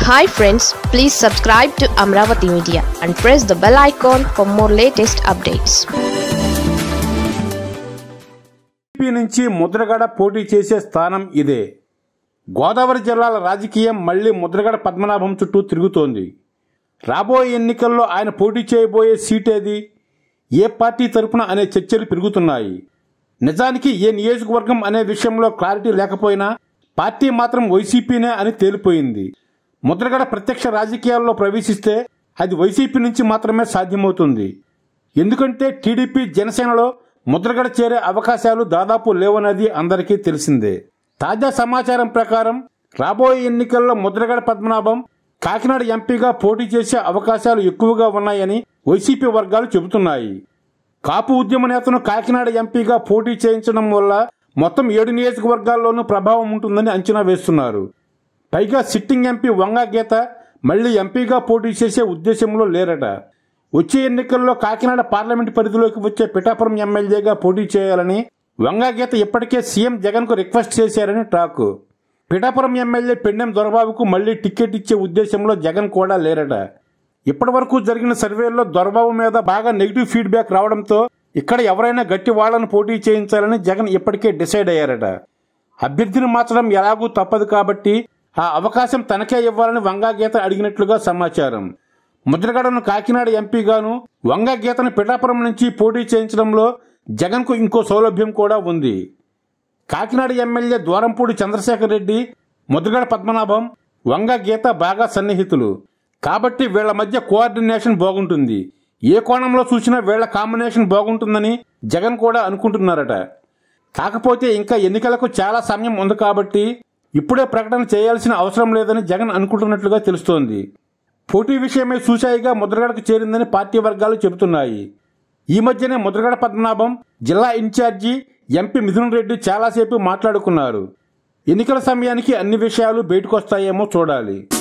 hi friends please subscribe to Amaravati media and press the bell icon for more latest updates TDP నుంచి ముద్రగడ పోటీ చేసే స్థానం ఇదే గోదావరి జిల్లాల రాజకీయం మళ్లీ ముద్రగడ పద్మనాభం చుట్టూ తిరుగుతోంది రాబోయే ఎన్నికల్లో ఆయన పోటీ చేయబోయే సీట్ ఏది ఏ పార్టీ తరపున అనే చర్చలు పెరుగుతున్నాయి నిజానికి ఏ నియోజకవర్గం అనే విషయంలో క్లారిటీ లేకపోయినా పార్టీ మాత్రం వైసీపీనే అని తేలిపోయింది ముద్రగడ ప్రత్యక్ష రాజకీయాల్లో ప్రవేశిస్తే అది వైసీపీ నుంచి మాత్రమే సాధ్యమవుతుంది ఎందుకంటే టీడీపీ జనసేనలో ముద్రగడ చేరే అవకాశాలు దాదాపు లేవన్నది అందరికీ తెలిసిందే తాజా సమాచారం ప్రకారం రాబోయే ఎన్నికల్లో ముద్రగడ పద్మనాభం కాకినాడ ఎంపీగా పోటీ చేసే అవకాశాలు ఎక్కువగా ఉన్నాయని వైసీపీ వర్గాలు చెబుతున్నాయి కాపు ఉద్యమ నేతను కాకినాడ ఎంపీగా పోటీ చేయించడం వల్ల మొత్తం ఏడు నియోజకవర్గాల్లోనూ ప్రభావం ఉంటుందని అంచనా వేస్తున్నారు పైగా సిట్టింగ్ ఎంపీ వంగా గీత మళ్లీ ఎంపీగా పోటీ చేసే ఉద్దేశంలో లేరట వచ్చే ఎన్నికల్లో కాకినాడ పార్లమెంట్ పరిధిలోకి వచ్చే పిఠాపురం ఎమ్మెల్యేగా పోటీ చేయాలని వంగా గీత ఇప్పటికే సీఎం జగన్ కు రిక్వెస్ట్ చేశారని టాక్ పిఠాపురం ఎమ్మెల్యే పెండెం దొరబాబుకు మళ్లీ టికెట్ ఇచ్చే ఉద్దేశంలో జగన్ కూడా లేరట ఇప్పటి వరకు జరిగిన సర్వేల్లో దొరబాబు మీద బాగా నెగిటివ్ ఫీడ్బ్యాక్ రావడంతో ఇక్కడ ఎవరైనా గట్టి వాళ్లను పోటీ చేయించాలని జగన్ ఇప్పటికే డిసైడ్ అయ్యారట అభ్యర్థిని మార్చడం ఎలాగూ తప్పదు కాబట్టి ఆ అవకాశం తనకే ఇవ్వాలని వంగా గీత అడిగినట్లుగా సమాచారం ముద్రగడను కాకినాడ ఎంపీగాను వంగా గీతను పిఠాపురం నుంచి పోటీ చేయించడంలో జగన్కు ఇంకో సౌలభ్యం కూడా ఉంది కాకినాడ ఎమ్మెల్యే ద్వారంపూడి చంద్రశేఖర్ రెడ్డి ముద్రగడ పద్మనాభం వంగ గీత బాగా సన్నిహితులు కాబట్టి వీళ్ల మధ్య కోఆర్డినేషన్ బాగుంటుంది ఏ కోణంలో చూసినా వీళ్ల కాంబినేషన్ బాగుంటుందని జగన్ కూడా అనుకుంటున్నారట కాకపోతే ఇంకా ఎన్నికలకు చాలా సమయం ఉంది కాబట్టి ఇప్పుడే ప్రకటన చేయాల్సిన అవసరం లేదని జగన్ అనుకుంటున్నట్లుగా తెలుస్తోంది పోటీ విషయమై సూచాయిగా ముద్రగడకు చేరిందని పార్టీ వర్గాలు చెబుతున్నాయి ఈ మధ్యనే ముద్రగడ పద్మనాభం జిల్లా ఇన్ఛార్జి ఎంపీ మిథున్ రెడ్డి చాలాసేపు మాట్లాడుకున్నారు ఎన్నికల సమయానికి అన్ని విషయాలు బయటకొస్తాయేమో చూడాలి